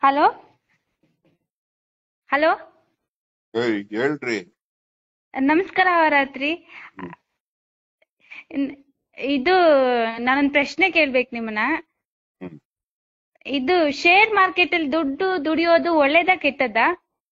Hello hello ಏಯ್ ಹೇಳ್ರಿ ನಮಸ್ಕಾರ ಅವರಾತ್ರಿ ಇನ್- ಇದು ನಾನೊಂದ್ ಪ್ರಶ್ನೆ ಕೇಳ್ಬೇಕು ನಿಮ್ಮನ್ನ ಹ್ಮ್. ಇದು ಶೇರ್ ಮಾರ್ಕೆಟ್ ಅಲ್ಲಿ ದುಡ್ಡು ದುಡಿಯೋದು ಒಳ್ಳೇದಾ ಕೆಟ್ಟದ್ದಾ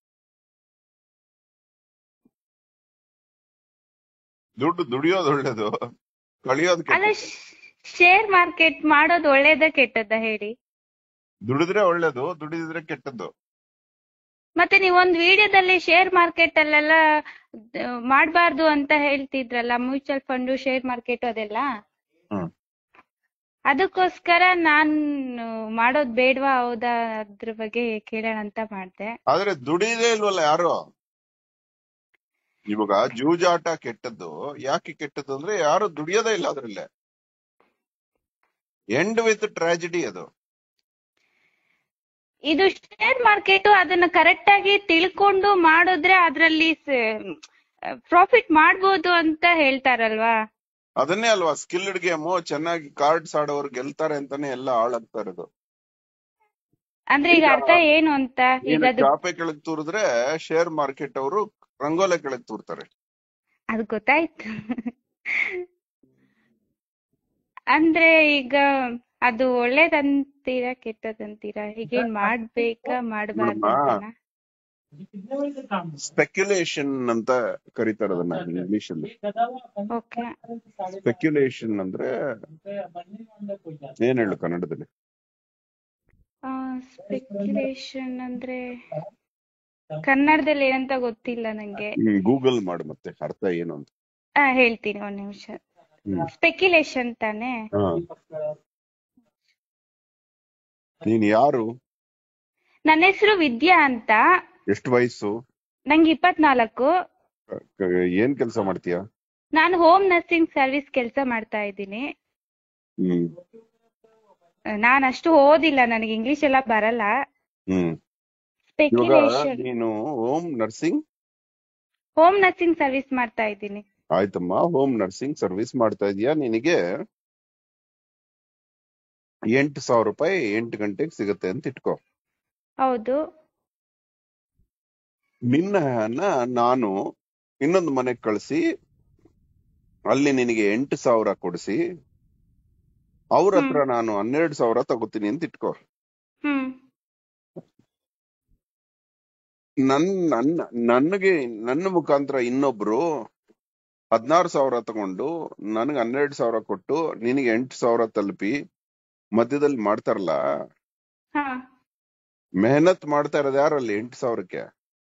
ದುಡ್ಡು ದುಡಿಯೋದು ಒಳ್ಳೇದು ಕಳಿಯೋದು ಅಲ್ಲ ಕೆಟ್ಟದ್ದು. ಶೇರ್ ಮಾರ್ಕೆಟ್ ಮಾಡೋದು ಒಳ್ಳೇದಾ ಕೆಟ್ಟದ್ದಾ ಹೇಳಿ ದುಡಿದ್ರೆ ಒಳ್ಳೇದು ದುಡಿದಿದ್ರೆ ಕೆಟ್ಟದ್ದು ಮತ್ತೆ ನೀವೊಂದ್ ವಿಡಿಯೋದಲ್ಲಿ ಶೇರ್ ಮಾರ್ಕೆಟ್ ಅಲ್ಲೆಲ್ಲ ಮಾಡಬಾರ್ದು ಅಂತ ಹೇಳ್ತಿದ್ರಲ್ಲ ಮ್ಯೂಚುವಲ್ ಫಂಡ್ ಶೇರ್ ಮಾರ್ಕೆಟ್ ಅದೆಲ್ಲ ಹ್ಮ್ ಅದಕ್ಕೋಸ್ಕರ ನಾನು ಮಾಡೋದ್ ಬೇಡ್ವಾ ಹೌದಾ ಅದ್ರ ಬಗ್ಗೆ ಕೇಳೋಣ ಅಂತ ಮಾಡ್ದೆ ಆದ್ರೆ ದುಡಿದೇ ಇಲ್ವಲ್ಲ ಯಾರು ಇವಾಗ ಜೂಜಾಟ ಕೆಟ್ಟದ್ದು ಯಾಕೆ ಕೆಟ್ಟದ್ದು ಅಂದ್ರೆ ಯಾರು ದುಡಿಯೋದೇ ಇಲ್ಲ ಅದ್ರಲ್ಲೇ ಎಂಡ್ ವಿತ್ ಟ್ರಾಜಿಡಿ ಅದು ಇದು ಶೇರ್ ಮಾರ್ಕೆಟ್ ಅದನ್ನ ಕರೆಕ್ಟ್ ಆಗಿ ತಿಳ್ಕೊಂಡು ಮಾಡಿದ್ರೆ ಅದ್ರಲ್ಲಿ ಪ್ರಾಫಿಟ್ ಮಾಡ್ಬೋದು ಅಂತ ಹೇಳ್ತಾರಲ್ವಾ ಅದನ್ನೇ ಅಲ್ವಾ ಸ್ಕಿಲ್ಡ್ ಗೇಮು ಚೆನ್ನಾಗಿ ಕಾರ್ಡ್ಸ್ ಆಡೋರು ಗೆಲ್ತಾರೆ ಅಂತಾನೆ ಎಲ್ಲ ಹಾಳಾಗ್ತಾ ಇರೋದು ಅಂದ್ರೆ ಈಗ ಅರ್ಥ ಏನು ಅಂತ ಈಗ ನೀನು ಅದು ಚಾಪೆ ಕೆಳಗ್ ತೂರಿದ್ರೆ ಶೇರ್ ಮಾರ್ಕೆಟ್ ಅವರು ರಂಗೋಲೆ ಕೆಳಗ್ ತೂರ್ತಾರೆ ಅದು ಗೊತ್ತಾಯ್ತು ಅಂದ್ರೆ ಈಗ ಅದು ಒಳ್ಳೇದಂತೀರಾ ಕೆಟ್ಟದಂತೀರಾ ಹೀಗೇನ್ ಮಾಡ್ಬೇಕಾ ಮಾಡ್ಬಾರ್ದು ಅಂತನಾ ಸ್ಪೆಕ್ಯುಲೇಷನ್ ಅಂತ ಕರೀತಾರೆ ಅದನ್ನ ಇಂಗ್ಲಿಷ್ ಅಲ್ಲಿ ಓಕೆ ಸ್ಪೆಕ್ಯುಲೇಷನ್ ಅಂದ್ರೆ ಏನ್ ಹೇಳು ಕನ್ನಡದಲ್ಲಿ ಸ್ಪೆಕ್ಯುಲೇಷನ್ ಅಂದ್ರೆ ಕನ್ನಡದಲ್ಲಿ ಏನಂತ ಗೊತ್ತಿಲ್ಲ ನಂಗೆ ಗೂಗಲ್ ಮಾಡು ಮತ್ತೆ ಅರ್ಥ ಏನು ಅಂತ ಆ ಹೇಳ್ತೀನಿ ಒಂದ್ ನಿಮಿಷ ಹ್ಮ್. ಸ್ಪೆಕ್ಯುಲೇಷನ್ ತಾನೇ ಹಾ. ನೀನ್ ಯಾರು ನನ್ನ ಹೆಸರು ವಿದ್ಯಾ ಅಂತ ಎಷ್ಟು ವಯಸ್ಸು ನಂಗೆ ಇಪ್ಪತ್ನಾಲ್ಕು ಕ- ಏನ್ ಕೆಲಸ ಮಾಡ್ತೀಯ ನಾನು ಹೋಮ್ ನರ್ಸಿಂಗ್ ಸರ್ವಿಸ್ ಕೆಲಸ ಮಾಡ್ತಾ ಇದ್ದೀನಿ ಹ್ಮ್ ನಾನು ಅಷ್ಟು ಓದಿಲ್ಲ ನನಗೆ ಇಂಗ್ಲಿಷ್ ಎಲ್ಲ ಬರಲ್ಲ ಹ್ಮ್ ಇವಾಗ ಸ್ಪೆಕ್ಯುಲೇಷನ್ ನೀನು home nursing home nursing service ಮಾಡ್ತಾ ಇದ್ದೀನಿ ಆಯ್ತಮ್ಮ ಹೋಮ್ ನರ್ಸಿಂಗ್ ಸರ್ವಿಸ್ ಮಾಡ್ತಾ ಇದೀಯಾ ನಿನಗೆ ಎಂಟು ಸಾವಿರ ರೂಪಾಯಿ ಎಂಟು ಗಂಟೆಗೆ ಸಿಗುತ್ತೆ ಅಂತ ಇಟ್ಕೋ ಹೌದು ನಿನ್ನ ನಾನು ಇನ್ನೊಂದು ಮನೆಗ್ ಕಳಿಸಿ ಅಲ್ಲಿ ನಿನಗೆ ಎಂಟು ಸಾವಿರ ಕೊಡಿಸಿ ಅವ್ರ ಹತ್ರ ನಾನು ಹನ್ನೆರಡು ಸಾವಿರ ತಗೋತೀನಿ ಅಂತ ಇಟ್ಕೋ ಹ್ಮ್ ನನ್ ನನ್ನ ನನಗೆ ನನ್ನ ಮುಖಾಂತರ ಇನ್ನೊಬ್ರು ಹದಿನಾರು ಸಾವಿರ ತಗೊಂಡು ನನಗೆ ಹನ್ನೆರಡು ಸಾವಿರ ಕೊಟ್ಟು ನಿನಗೆ ಎಂಟು ಸಾವಿರ ತಲುಪಿ ಮಧ್ಯದಲ್ಲಿ ಮಾಡ್ತಾರಲ್ಲ ಹಾ ಮೆಹನತ್ ಮಾಡ್ತಾ ಇರೋದು ಯಾರಲ್ಲಿ ಎಂಟು ಸಾವಿರಕ್ಕೆ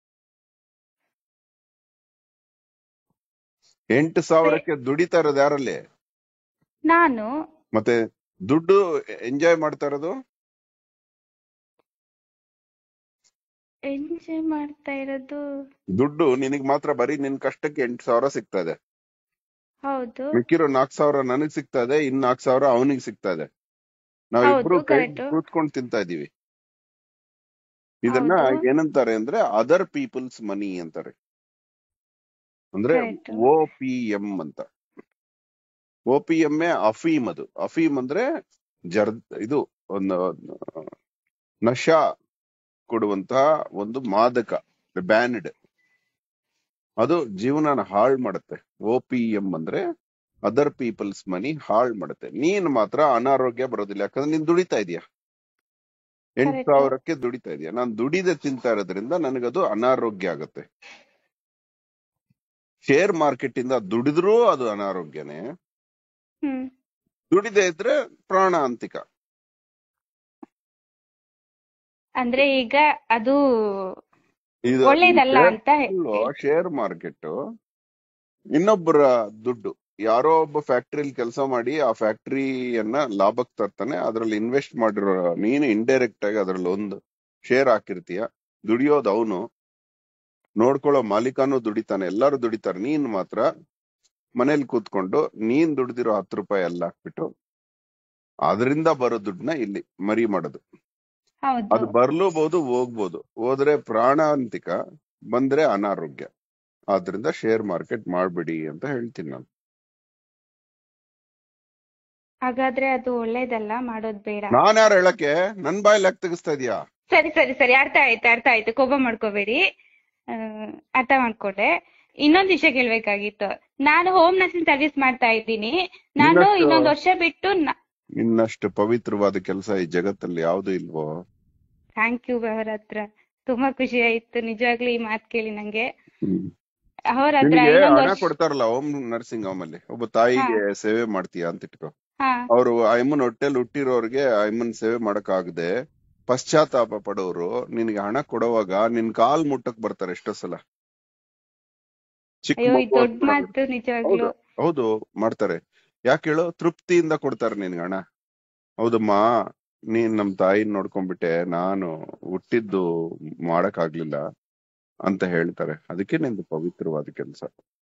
ಎಂಟು ಸಾವಿರಕ್ಕೆ ದುಡಿತಾ ಇರೋದು ಯಾರಲ್ಲಿ ನಾನು ಮತ್ತೆ ದುಡ್ಡು ಎಂಜಾಯ್ ಮಾಡ್ತಾ ಇರೋದು ಎಂಜಾಯ್ ಮಾಡ್ತಾ ಇರೋದು ದುಡ್ಡು ನಿನಗ್ ಮಾತ್ರ ಬರೀ ನಿನ್ ಕಷ್ಟಕ್ಕೆ ಎಂಟು ಸಾವಿರ ಸಿಗ್ತಾ ಇದೆ ಹೌದು ಮಿಕ್ಕಿರೋ ನಾಲ್ಕು ಸಾವಿರ ನನಗ್ ಸಿಗ್ತಾ ಇದೆ ಇನ್ ನಾಲ್ಕು ಸಾವಿರ ಅವನಿಗೆ ಸಿಗ್ತಾ ಇದೆ ನಾವಿಬ್ರು ಹೌದು, ಕೈ correct. ಕೂತ್ಕೊಂಡು ತಿಂತಾ ಇದೀವಿ ಇದನ್ನ ಹೌದು. ಏನಂತಾರೆ ಅಂದ್ರೆ ಅದರ್ ಪೀಪಲ್ಸ್ ಮನಿ ಅಂತಾರೆ ಅಂದ್ರೆ Correct. ಓ ಪಿ ಎಂ ಅಂತ ಓ ಪಿ ಎಂ ಅಫೀಮ್ ಅದು ಅಫೀಮ್ ಅಂದ್ರೆ ಜರ್ ಇದು ಒಂದು ನಶಾ ಕೊಡುವಂತಹ ಒಂದು ಮಾದಕ ಬ್ಯಾನ್ಡ್ ಅದು ಜೀವನನ ಹಾಳು ಮಾಡುತ್ತೆ ಓ ಪಿ ಎಂ ಅಂದ್ರೆ ಅದರ್ ಪೀಪಲ್ಸ್ ಮನಿ ಹಾಳು ಮಾಡುತ್ತೆ ನೀನ್ ಮಾತ್ರ ಅನಾರೋಗ್ಯ ಬರೋದಿಲ್ಲ ಯಾಕಂದ್ರೆ ನೀನ್ ದುಡಿತಾ ಇದೀಯ ಎಂಟು Correct. ಸಾವಿರಕ್ಕೆ ದುಡಿತಾ ಇದೀಯ ನಾನ್ ದುಡಿದೆ ತಿಂತಾ ಇರೋದ್ರಿಂದ ನನಗದು ಅನಾರೋಗ್ಯ ಆಗುತ್ತೆ ಶೇರ್ ಮಾರ್ಕೆಟ್ ಇಂದ ದುಡಿದ್ರೂ ಅದು ಅನಾರೋಗ್ಯನೇ ಹ್ಮ್ ದುಡಿದೇ ಇದ್ರೆ ಪ್ರಾಣಾಂತಿಕ ಅಂದ್ರೆ ಈಗ ಅದು ಇದು ಒಳ್ಳೇದಲ್ಲ ಅಂತ ಹೇ- ಶೇರ್ ಮಾರ್ಕೆಟ್ ಇನ್ನೊಬ್ಬರ ದುಡ್ಡು ಯಾರೋ ಒಬ್ಬ ಫ್ಯಾಕ್ಟ್ರಿಲಿ ಕೆಲಸ ಮಾಡಿ ಆ ಫ್ಯಾಕ್ಟ್ರಿಯನ್ನ ಲಾಭಕ್ಕೆ ತರ್ತಾನೆ ಅದ್ರಲ್ಲಿ ಇನ್ವೆಸ್ಟ್ ಮಾಡಿರೋ ನೀನು ಇಂಡೈರೆಕ್ಟ್ ಆಗಿ ಅದ್ರಲ್ಲಿ ಒಂದು ಶೇರ್ ಹಾಕಿರ್ತೀಯ ದುಡಿಯೋದು ಅವನು ನೋಡ್ಕೊಳ್ಳೋ ಮಾಲೀಕನೂ ದುಡಿತಾನೆ ಎಲ್ಲರೂ ದುಡಿತಾರೆ ನೀನ್ ಮಾತ್ರ ಮನೇಲಿ ಕೂತ್ಕೊಂಡು ನೀನ್ ದುಡ್ದಿರೋ ಹತ್ತು ರೂಪಾಯಿ ಎಲ್ಲ ಹಾಕ್ಬಿಟ್ಟು ಅದರಿಂದ ಬರೋ ದುಡ್ಡನ್ನ ಇಲ್ಲಿ ಮರಿ ಮಾಡೋದು ಅದು ಹೌದು ಬರ್ಲೂಬಹುದು ಹೋಗ್ಬೋದು ಹೋದ್ರೆ ಪ್ರಾಣಾಂತಿಕ ಬಂದ್ರೆ ಅನಾರೋಗ್ಯ ಆದ್ರಿಂದ ಶೇರ್ ಮಾರ್ಕೆಟ್ ಮಾಡ್ಬಿಡಿ ಅಂತ ಹೇಳ್ತೀನಿ ನಾನು ಹಾಗಾದ್ರೆ ಅದು ಒಳ್ಳೇದಲ್ಲ ಮಾಡೋದ್ ಬೇಡ ನಾನ್ ಯಾರು ಹೇಳಕ್ಕೆ ನನ್ ಬಾಯಲ್ಲಿ ಯಾಕೆ ತೆಗಿಸ್ತಾ ಇದೀಯಾ ಸರಿ ಸರಿ ಸರಿ ಅರ್ಥ ಆಯ್ತು ಅರ್ಥ ಆಯ್ತು ಕೋಪ ಮಾಡ್ಕೋಬೇಡಿ ಆ, ಅರ್ಥ ಮಾಡ್ಕೊಂಡೆ ಇನ್ನೊಂದ್ ವಿಷಯ ಕೇಳ್ಬೇಕಾಗಿತ್ತು ನಾನು ಹೋಮ್ ನರ್ಸಿಂಗ್ ಸರ್ವಿಸ್ ಮಾಡ್ತಾ ಇದ್ದೀನಿ ನಾನು ಇನ್ನಷ್ಟು- ಇನ್ನೊಂದ್ ವರ್ಷ ಬಿಟ್ಟು ಇನ್ನಷ್ಟು ಪವಿತ್ರವಾದ ಕೆಲಸ ಈ ಜಗತ್ತಲ್ಲಿ ಯಾವ್ದು ಇಲ್ವೋ ಥ್ಯಾಂಕ್ ಯು ಅವರ ಹತ್ರ ತುಂಬಾ ಖುಷಿ ಆಯ್ತು ನಿಜವಾಗ್ಲೂ ಈ ಮಾತ್ ಕೇಳಿ ನಂಗೆ ಹ್ಮ್. ಅವ್ರ ಹತ್ರ ನಿನಗೆ ಇನ್ನೊಂದ್ ಹಣ ವರ್ಷ ಕೊಡ್ತಾರಲ್ಲ ಹೋಮ್ ನರ್ಸಿಂಗ್ ಹೋಮ್ ಅಲ್ಲಿ ಒಬ್ಬ ತಾಯಿಗೆ ಸೇವೆ ಮಾಡ್ತೀಯ ಅಂತ ಇಟ್ಕೋ ಹಾ ಅವರು ಅಮ್ಮನ್ ಹೊಟ್ಟೆಲ್ ಹುಟ್ಟಿರೋರ್ಗೆ ಅಮ್ಮನ್ ಸೇವೆ ಮಾಡಕ್ ಆಗದೆ ಪಶ್ಚಾತ್ತಾಪ ಪಡೋರು ನಿನ್ಗೆ ಹಣ ಕೊಡುವಾಗ ನಿನ್ ಕಾಲ್ ಮುಟ್ಟಕ್ ಬರ್ತಾರೆ ಎಷ್ಟೋ ಸಲ ಚಿಕ್ಕ ಅಯ್ಯೋ ಈ ಮಗು ದೊಡ್ಡ ಹತ್ರ ಮಾತು ನಿಜವಾಗ್ಲು ಹೌದು ಮಾಡ್ತಾರೆ ಯಾಕೆ ಹೇಳು ತೃಪ್ತಿಯಿಂದ ಕೊಡ್ತಾರೆ ನಿನ್ಗೆ ಹಣ ಹೌದಮ್ಮ ನೀನ್ ನಮ್ ತಾಯಿನ ನೋಡ್ಕೊಂಡ್ಬಿಟ್ಟೆ ನಾನು ಹುಟ್ಟಿದ್ದು ಮಾಡಕ್ ಆಗ್ಲಿಲ್ಲ ಅಂತ ಹೇಳ್ತಾರೆ ಅದಕ್ಕೆ ನಿಂದು ಪವಿತ್ರವಾದ ಕೆಲಸ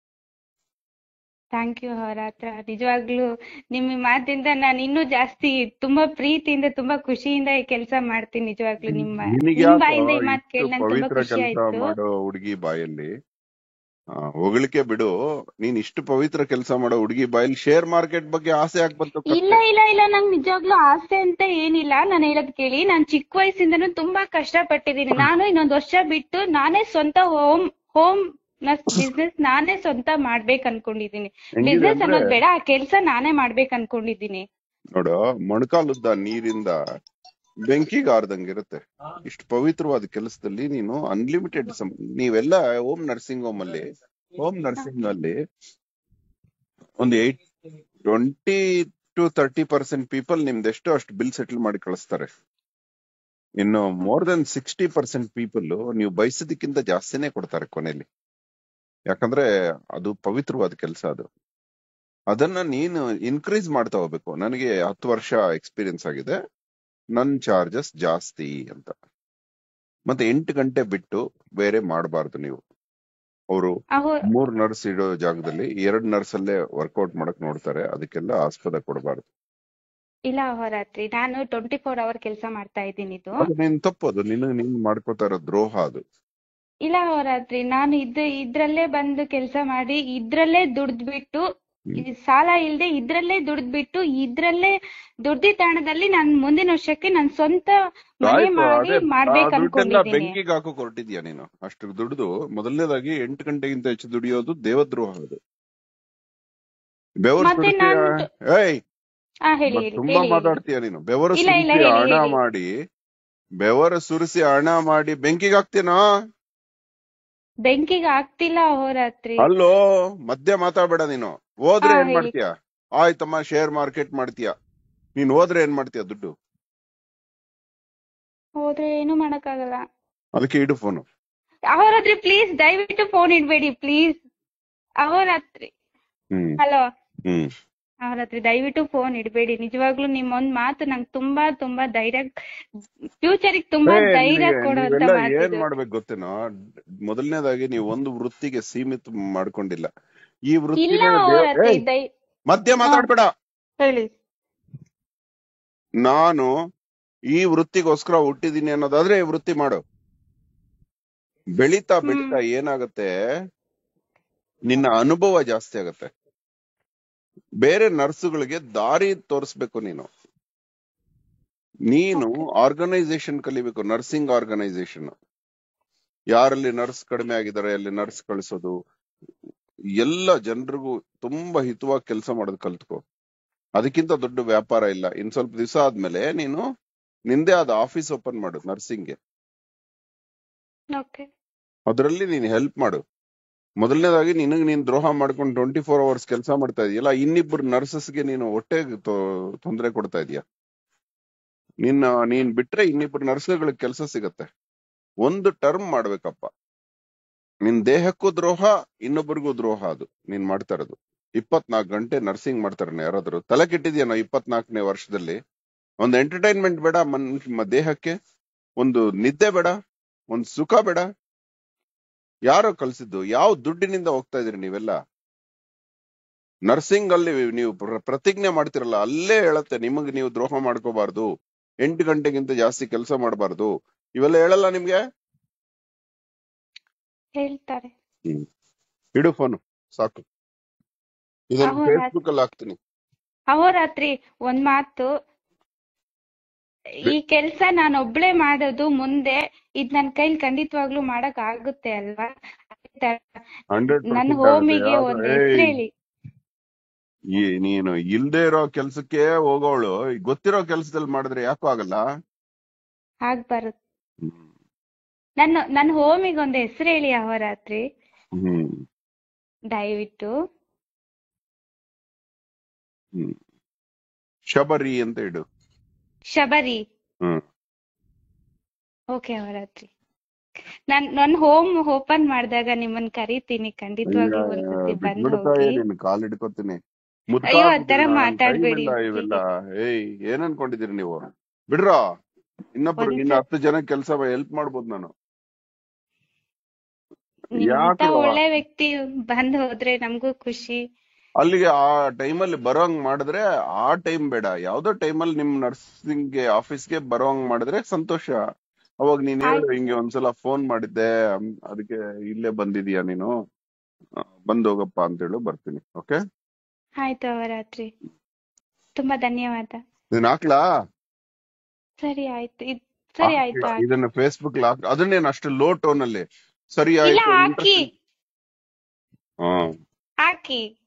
ಥ್ಯಾಂಕ್ ಯು ಅವರ ಹತ್ರ ನಿಜವಾಗ್ಲೂ ನಿಮ್ಮ ಈ ಮಾತಿಂದ ನಾನು ಇನ್ನೂ ಜಾಸ್ತಿ ತುಂಬಾ ಪ್ರೀತಿಯಿಂದ ತುಂಬಾ ಖುಷಿಯಿಂದ ಈ ಕೆಲಸ ಮಾಡ್ತೀನಿ ನಿಜವಾಗ್ಲೂ ನಿಮ್ಮ ನಿನಗೆ ನಿಮ್ ಬಾಯಿಂದ ಈ ಮಾತು ಕೇಳಿ ನಂಗೆ ತುಂಬಾ ಪವಿತ್ರ ಖುಷಿ ಕೆಲಸ ಆಯ್ತು ಮಾಡೋ ಹುಡುಗಿ ಬಾಯಲ್ಲಿ ಆ, ಹೊಗಳಿಕೆ ಬಿಡು ನೀನ್ ಇಷ್ಟು ಪವಿತ್ರ ಕೆಲಸ ಮಾಡೋ ಹುಡುಗಿ ಬಾಯಲ್ಲಿ ಶೇರ್ ಮಾರ್ಕೆಟ್ ಬಗ್ಗೆ ಆಸೆ ಯಾಕೆ ಬಂತು ಇಲ್ಲ ಇಲ್ಲ ಇಲ್ಲ ನಂಗೆ ನಿಜವಾಗ್ಲೂ ಆಸೆ ಅಂತ ಏನಿಲ್ಲ ನಾನು ಹೇಳೋದ್ ಕೇಳಿ ನಾನ್ ಚಿಕ್ಕ ವಯಸ್ಸಿಂದನೂ ತುಂಬಾ ಕಷ್ಟಪಟ್ಟಿದ್ದೀನಿ ನಾನು ಇನ್ನೊಂದ್ ವರ್ಷ ಬಿಟ್ಟು ನಾನೇ ಸ್ವಂತ ಹೋಮ್ ಹೋಮ್ ಬಿಸ್ನೆಸ್ ನಾನೇ ಸ್ವಂತ ಮಾಡ್ಬೇಕು ಅನ್ಕೊಂಡಿದೀನಿ ಹೆಂಗಿದೆ ಬಿಸ್ನೆಸ್ ಅಂದ್ರೆ ಅನ್ನೋದ್ ಬೇಡ ಆ ಕೆಲ್ಸ ನಾನೇ ಮಾಡ್ಬೇಕು ಅನ್ಕೊಂಡಿದ್ದೀನಿ ನೋಡು ಮೊಣಕಾಲುದ್ದ ನೀರಿಂದ ಬೆಂಕಿಗೆ ಆರ್ದಂಗಿರುತ್ತೆ ಇಷ್ಟು ಪವಿತ್ರವಾದ ಕೆಲಸದಲ್ಲಿ ನೀನು ಅನ್ಲಿಮಿಟೆಡ್ ನೀವೆಲ್ಲ ಹೋಮ್ ನರ್ಸಿಂಗ್ ಹೋಮ್ ಅಲ್ಲಿ ಹೋಮ್ ನರ್ಸಿಂಗ್ ಅಲ್ಲಿ ಒಂದು eight twenty to thirty percent people ನಿಮ್ದೆಷ್ಟು ಅಷ್ಟು ಬಿಲ್ ಸೆಟಲ್ ಮಾಡಿ ಕಳಿಸ್ತಾರೆ ಇನ್ನು more than sixty percent people ನೀವು ಬಯಸೋದಕ್ಕಿಂತ ಜಾಸ್ತಿನೇ ಕೊಡ್ತಾರೆ ಕೊನೆಯಲ್ಲಿ ಯಾಕಂದ್ರೆ ಅದು ಪವಿತ್ರವಾದ ಕೆಲಸ ಅದು ಅದನ್ನ ನೀನು ಇನ್ಕ್ರೀಸ್ ಮಾಡ್ತಾ ಹೋಗ್ಬೇಕು ನನಗೆ ಹತ್ತು ವರ್ಷ ಎಕ್ಸ್ಪೀರಿಯನ್ಸ್ ಆಗಿದೆ ನನ್ ಚಾರ್ಜಸ್ ಜಾಸ್ತಿ ಅಂತ ಮತ್ತೆ ಎಂಟು ಗಂಟೆ ಬಿಟ್ಟು ಬೇರೆ ಮಾಡಬಾರ್ದು ನೀವು ಅವರು ಅಹೋ ಮೂರ್ ನರ್ಸ್ ಇಡೋ ಜಾಗದಲ್ಲಿ ಎರಡ್ ನರ್ಸ್ ಅಲ್ಲೇ ವರ್ಕೌಟ್ ಮಾಡಕ್ ನೋಡ್ತಾರೆ ಅದಕ್ಕೆಲ್ಲ ಆಸ್ಪದ ಕೊಡಬಾರ್ದು ಇಲ್ಲ ಅಹೋರಾತ್ರಿ ನಾನು ಟ್ವೆಂಟಿ ಫೋರ್ ಅವರ್ ಕೆಲಸ ಮಾಡ್ತಾ ಇದ್ದೀನಿ ಇದು ಅದು ನೀನ್ ತಪ್ಪದು ನಿನ್ನ ನೀನ್ ಮಾಡ್ಕೋತಾ ಇರೋ ದ್ರೋಹ ಅದು ಇಲ್ಲ ಅಹೋರಾತ್ರಿ ನಾನು ಇದ್ ಇದ್ರಲ್ಲೇ ಬಂದು ಕೆಲಸ ಮಾಡಿ ಇದ್ರಲ್ಲೇ ದುಡ್ದ್ಬಿಟ್ಟು ಹ್ಮ್. ಈ ಸಾಲ ಇಲ್ದೆ ಇದ್ರಲ್ಲೇ ದುಡ್ದ್ಬಿಟ್ಟು ಇದ್ರಲ್ಲೇ ದುಡ್ದಿದ್ದ ಹಣದಲ್ಲಿ ನಾನ್ ಮುಂದಿನ ವರ್ಷಕ್ಕೆ ನನ್ ಸ್ವಂತ ಮನೆ ಆಯ್ತು ಮಾಡಿ ಅದೇ ಆ ಮಾಡ್ಬೇಕು ದುಡ್ಡೆಲ್ಲ ಅನ್ಕೊಂಡಿದ್ದೀನಿ ಬೆಂಕಿಗೆ ಹಾಕೋಕ್ ಹೊರಟಿದ್ಯಾ ನೀನು ಅಷ್ಟು ದುಡ್ದು ಮೊದಲನೇದಾಗಿ ಎಂಟು ಗಂಟೆಗಿಂತ ಹೆಚ್ಚು ದುಡಿಯೋದು ದೇವದ್ರೋಹ ಅದು ಬೆವರು ಮತ್ತೆ ಸುರಿಸಿ ನಾನು ಏಯ್ ಹಾ ಹೇಳಿ ಮತ್ತ್ ಹೇಳಿ ತುಂಬಾ ಹೇಳಿ ಹೇಳಿ ಮಾತಾಡ್ತೀಯ ನೀನು ಬೆವರು ಇಲ್ಲ ಇಲ್ಲ ಸುರಿಸಿ ಹೇಳಿ ಹಣ ಹೇಳಿ ಮಾಡಿ ಬೆವರು ಸುರಿಸಿ ಹಣ ಮಾಡಿ ಬೆಂಕಿಗೆ ಹಾಕ್ತೀನೋ ಬೆಂಕಿಗೆ ಆಗ್ತಿಲ್ಲ ಅಹೋರಾತ್ರಿ ಅಲ್ಲೋ ಮಧ್ಯ ಮಾತಾಡ್ಬೇಡ ನೀನು ಹೋದ್ರೆ ಹಾ ಏನ್ ಹೇಳಿ ಮಾಡ್ತೀಯ ಆಯ್ತಮ್ಮ ಶೇರ್ ಮಾರ್ಕೆಟ್ ಮಾಡ್ತೀಯ ನೀನ್ ಹೋದ್ರೆ ಏನ್ ಮಾಡ್ತೀಯ ದುಡ್ಡು ಹೋದ್ರೆ ಏನು ಮಾಡಕ್ಕಾಗಲ್ಲ ಅದಕ್ಕೆ ಇಡು ಫೋನು ಅಹೋರಾತ್ರಿ ಪ್ಲೀಸ್ ದಯವಿಟ್ಟು ಫೋನ್ ಇಡ್ಬೇಡಿ ಪ್ಲೀಸ್ ಅಹೋರಾತ್ರಿ ಹ್ಮ್ ಹಲೋ ಹ್ಮ್ ಅಹೋರಾತ್ರಿ ದಯವಿಟ್ಟು ಫೋನ್ ಇಡ್ಬೇಡಿ ನಿಜವಾಗ್ಲೂ ನಿಮ್ಮೊಂದ್ ಮಾತು ನಂಗೆ ತುಂಬಾ ತುಂಬಾ ಧೈರ್ಯ ಫ್ಯೂಚರಿಗೆ ತುಂಬಾ ಏ ಧೈರ್ಯ ನಿನಗೆ ಕೊಡುವಂತ ನೀವೆಲ್ಲ ಏನ್ ಮಾತಿದು ಮಾಡ್ಬೇಕು ಗೊತ್ತೇನೋ ಮೊದಲನೇದಾಗಿ ನೀವು ಒಂದು ವೃತ್ತಿಗೆ ಸೀಮಿತ ಮಾಡ್ಕೊಂಡಿಲ್ಲ ಈ ಇಲ್ಲ ವೃತ್ತಿಗೆ ದೇವ್ ಅಹೋರಾತ್ರಿ ಏಯ್ ದೈ ಮಧ್ಯ ಹಾ ಮಾತಾಡ್ಬೇಡ ಹೇಳಿ ನಾನು ಈ ವೃತ್ತಿಗೋಸ್ಕರ ಹುಟ್ಟಿದೀನಿ ಅನ್ನೋದಾದ್ರೆ ಈ ವೃತ್ತಿ ಮಾಡು ಬೆಳೀತಾ ಹ್ಮ್ ಬೆಳೀತಾ ಏನಾಗತ್ತೆ ನಿನ್ನ ಅನುಭವ ಜಾಸ್ತಿ ಆಗತ್ತೆ ಬೇರೆ ನರ್ಸುಗಳಿಗೆ ದಾರಿ ತೋರಿಸ್ಬೇಕು ನೀನು ನೀನು ಓಕೆ ಆರ್ಗನೈಸೇಷನ್ ಕಲಿಬೇಕು ನರ್ಸಿಂಗ್ ಆರ್ಗನೈಸೇಷನ್ ಯಾರಲ್ಲಿ ನರ್ಸ್ ಕಡಿಮೆ ಆಗಿದ್ದಾರೆ ಅಲ್ಲಿ ನರ್ಸ್ ಕಳಿಸೋದು ಎಲ್ಲ ಜನರಿಗೂ ತುಂಬಾ ಹಿತವಾಗಿ ಕೆಲಸ ಮಾಡೋದು ಕಲ್ತ್ಕೋ ಅದಕ್ಕಿಂತ ದೊಡ್ಡ ವ್ಯಾಪಾರ ಇಲ್ಲ ಇನ್ ಸ್ವಲ್ಪ ದಿವಸ ಆದ್ಮೇಲೆ ನೀನು ನಿಂದೇ ಆದ ಆಫೀಸ್ ಓಪನ್ ಮಾಡು ನರ್ಸಿಂಗ್ಗೆ ಓಕೆ ಅದರಲ್ಲಿ ನೀನು ಹೆಲ್ಪ್ ಮಾಡು ಮೊದಲನೇದಾಗಿ ನಿನಗೆ ನೀನ್ ದ್ರೋಹ ಮಾಡ್ಕೊಂಡು ಟ್ವೆಂಟಿ ಫೋರ್ ಅವರ್ಸ್ ಕೆಲಸ ಮಾಡ್ತಾ ಇದೀಯಲ್ಲ ಇನ್ನಿಬ್ರು ನರ್ಸಸ್ಗೆ ನೀನು ಹೊಟ್ಟೆ ತೊಂದರೆ ಕೊಡ್ತಾ ಇದೀಯ ನಿನ್ನ ನೀನ್ ಬಿಟ್ರೆ ಇನ್ನಿಬ್ರು ನರ್ಸ್ಗಳಿಗೆ ಕೆಲಸ ಸಿಗತ್ತೆ ಒಂದು ಟರ್ಮ್ ಮಾಡ್ಬೇಕಪ್ಪ ನಿನ್ ದೇಹಕ್ಕೂ ದ್ರೋಹ ಇನ್ನೊಬ್ಬರಿಗೂ ದ್ರೋಹ ಅದು ನೀನ್ ಮಾಡ್ತಾ ಇರೋದು ಇಪ್ಪತ್ನಾಲ್ಕು ಗಂಟೆ ನರ್ಸಿಂಗ್ ಮಾಡ್ತಾರೆ ಯಾರಾದ್ರು ತಲೆ ಕೆಟ್ಟಿದ್ಯಾನೋ ಇಪ್ಪತ್ನಾಲ್ಕನೇ ವರ್ಷದಲ್ಲಿ ಒಂದು ಎಂಟರ್ಟೈನ್ಮೆಂಟ್ ಬೇಡ ಮನ್ ಮ- ದೇಹಕ್ಕೆ ಒಂದು ನಿದ್ದೆ ಬೇಡ ಒಂದು ಸುಖ ಬೇಡ ಯಾರೋ ಕಲ್ಸಿದ್ದು ಯಾವ ದುಡ್ಡಿನಿಂದ ಹೋಗ್ತಾ ಇದೀರಿ ನೀವೆಲ್ಲ ನರ್ಸಿಂಗ್ ಅಲ್ಲಿ ನೀವು ಪ್ರ- ಪ್ರತಿಜ್ಞೆ ಮಾಡ್ತಿರಲ್ಲ ಅಲ್ಲೇ ಹೇಳತ್ತೆ ನಿಮಗೆ ನೀವು ದ್ರೋಹ ಮಾಡ್ಕೋಬಾರ್ದು ಎಂಟು ಗಂಟೆಗಿಂತ ಜಾಸ್ತಿ ಕೆಲಸ ಮಾಡಬಾರ್ದು ಇವೆಲ್ಲ ಹೇಳಲ್ಲ ನಿಮ್ಗೆ ಹೇಳ್ತಾರೆ ಹ್ಮ್ ಇಡು ಫೋನ್ ಸಾಕು ಇದನ್ನ ಅಹೋರಾತ್ರಿ ಫೇಸ್ಬುಕ್ ಅಲ್ಲಿ ಹಾಕ್ತೀನಿ ಅಹೋರಾತ್ರಿ ಒಂದ್ ಮಾತು ಈ ಕೆಲ್ಸ ನಾನು ಒಬ್ಳೆ ಮಾಡೋದು ಮುಂದೆ ಇದ್ ನನ್ ಕೈಲಿ ಖಂಡಿತವಾಗ್ಲೂ ಮಾಡಕ್ ಆಗುತ್ತೆ ಅಲ್ವಾ ಅದೇ ತರ ಹಂಡ್ರೆಡ್ ನನ್ ಪರ್ಸೆಂಟ್ ಹೋಮಿಗೆ ಒಂದ್ ಹೆಸರು ಹೇಳಿ ಈ ನೀನು ಇಲ್ದೇ ಇರೋ ಕೆಲ್ಸಕ್ಕೆ ಹೋಗೋಳು ಗೊತ್ತಿರೋ ಕೆಲ್ಸದಲ್ಲಿ ಮಾಡಿದ್ರೆ ಯಾಕೋ ಆಗಲ್ಲ ಆಗ್ಬಾರದು ಹ್ಮ್. ನನ್ನ ನನ್ ಹೋಮಿಗೆ ಒಂದ್ ಹೆಸರು ಹೇಳಿ ಅಹೋರಾತ್ರಿ ಹ್ಮ್ ದಯವಿಟ್ಟು ಹ್ಮ್ ಶಬರಿ ಅಂತ ಇಡು ಶಬರಿ ಹ್ಮ್ ಓಕೆ ಅಹೋರಾತ್ರಿ ನನ್ ನನ್ ಹೋಮ್ ಓಪನ್ ಮಾಡಿದಾಗ ನಿಮ್ಮನ್ ಕರಿತೀನಿ ಖಂಡಿತವಾಗ್ಲೂ ಒಂದ್ಸತಿ ಬಂದ್ ಬಿಟ್ಬಿಡ್ತಾ ಹೋಗಿ ನಿನ್ ಕಾಲ್ ಹಿಡ್ಕೊತೀನಿ ಅಯ್ಯೋ, ಆ ತರ ಮಾತಾಡ್ಬೇಡಿ. ಇವೆಲ್ಲ ಏಯ್ ಏನ್ ಅನ್ಕೊಂಡಿದೀರಿ ನೀವು ಬಿಡ್ರೋ ಇನ್ನೊಬ್ರು ಒಂದ್ ಇನ್ನ ಸ- ಹತ್ತು ಜನ ಕೆಲಸ ಹೆಲ್ಪ್ ಮಾಡ್ಬೋದು ನಾನು ನಿಮ್ಮಂತ ಯಾಕೆ ಒಳ್ಳೆ ವ್ಯಕ್ತಿ ಬಂದ್ ಹೋದ್ರೆ ನಮಗೂ ಖುಷಿ ಅಲ್ಲಿಗೆ ಆ ಟೈಮಲ್ಲಿ ಬರೋಂಗ್ ಮಾಡಿದ್ರೆ ಆ ಟೈಮ್ ಬೇಡ ಯಾವ್ದೋ ಟೈಮಲ್ಲಿ ನಿಮ್ ನರ್ಸಿಂಗ್ ಗೆ ಆಫೀಸ್ಗೆ ಬರೋಂಗ್ ಮಾಡಿದ್ರೆ ಸಂತೋಷ ಅವಾಗ ನೀನ್ ಹೇಳು ಹಿಂಗೆ ಒಂದ್ಸಲ ಫೋನ್ ಮಾಡಿದ್ದೆ ಅಮ್, ಅದಕ್ಕೆ ಇಲ್ಲೇ ಬಂದಿದೀಯ ನೀನು ಆ, ಬಂದ್ ಹೋಗಪ್ಪ ಅಂತ ಹೇಳು ಬರ್ತೀನಿ ಓಕೆ ಆಯ್ತು ಅವರಾತ್ರಿ ತುಂಬಾ ಧನ್ಯವಾದ ನೀನ್ ಹಾಕ್ಲಾ ಸರಿ ಆಯ್ತು ಇದ್ ಸರಿ ಆಯ್ತು ಹಾಕಿ. ಇದನ್ನ ಫೇಸ್ಬುಕ್ ಹಾಕ್ ಅದನ್ನೇನು ಅಷ್ಟು ಲೋ ಟೋನ್ ಅಲ್ಲಿ ಸರಿ ಇಲ್ಲ ಆಯ್ತು ಹಾಕಿ ಹಾ ಹಾಕಿ